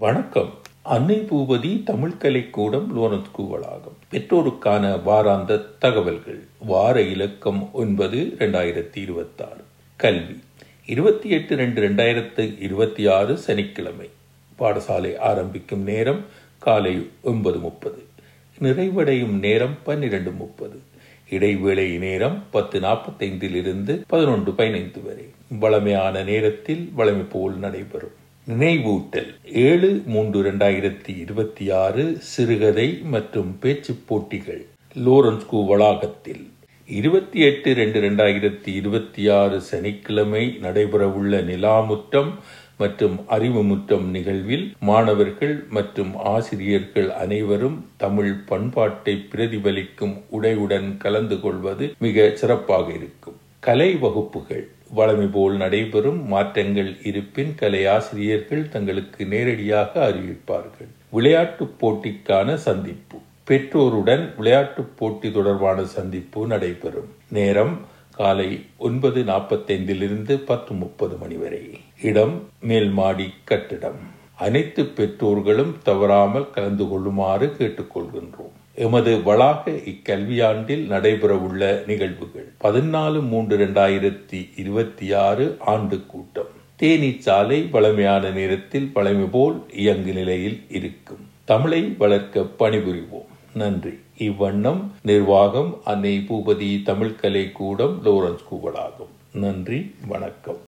வணக்கம் அன்னை பூபதி தமிழ் கலைக்கூடம் லோரன்ஸ் கூவலாகும் பெற்றோருக்கான வாராந்த தகவல்கள் வார இலக்கம் ஒன்பது இரண்டாயிரத்தி இருபத்தி ஆறு கல்வி இருபத்தி எட்டு ரெண்டு ரெண்டாயிரத்து இருபத்தி ஆறு சனிக்கிழமை பாடசாலை ஆரம்பிக்கும் நேரம் காலை ஒன்பது முப்பது நிறைவடையும் நேரம் பன்னிரண்டு முப்பது இடைவேளை நேரம் பத்து நாற்பத்தைந்தில் இருந்து பதினொன்று பதினைந்து வரை வளமையான நேரத்தில் வளமை போல் நடைபெறும் நினைவூட்டல் ஏழு மூன்று இரண்டாயிரத்தி இருபத்தி ஆறு சிறுகதை மற்றும் பேச்சுப் போட்டிகள் லோரன்ஸ் கூ வளாகத்தில் இருபத்தி எட்டு ரெண்டு ரெண்டாயிரத்தி இருபத்தி ஆறு சனிக்கிழமை நடைபெறவுள்ள நிலாமுற்றம் மற்றும் அறிவுமுற்றம் நிகழ்வில் மாணவர்கள் மற்றும் ஆசிரியர்கள் அனைவரும் தமிழ் பண்பாட்டை பிரதிபலிக்கும் உடையுடன் கலந்து கொள்வது மிக சிறப்பாக இருக்கும் கலை வகுப்புகள் வளமை போல் நடைபெறும் மாற்றங்கள் இருப்பின் கலை ஆசிரியர்கள் தங்களுக்கு நேரடியாக அறிவிப்பார்கள் விளையாட்டுப் போட்டிக்கான சந்திப்பு பெற்றோருடன் விளையாட்டுப் போட்டி தொடர்பான சந்திப்பு நடைபெறும் நேரம் காலை ஒன்பது நாற்பத்தைந்திலிருந்து பத்து முப்பது மணி வரை இடம் மேல்மாடி கட்டிடம் அனைத்து பெற்றோர்களும் தவறாமல் கலந்து கொள்ளுமாறு கேட்டுக்கொள்கின்றோம் எமது வளாக இக்கல்வியாண்டில் நடைபெறவுள்ள நிகழ்வுகள் பதினாலு மூன்று இரண்டாயிரத்தி இருபத்தி ஆறு ஆண்டு கூட்டம் தேனீச்சாலை வளமையான நேரத்தில் வளமை போல் இயங்கு நிலையில் இருக்கும் தமிழை வளர்க்க பணிபுரிவோம் நன்றி இவ்வண்ணம் நிர்வாகம் அன்னை பூபதி தமிழ் கலை கூடம் லோரன்ஸ் கூவலாகும் நன்றி வணக்கம்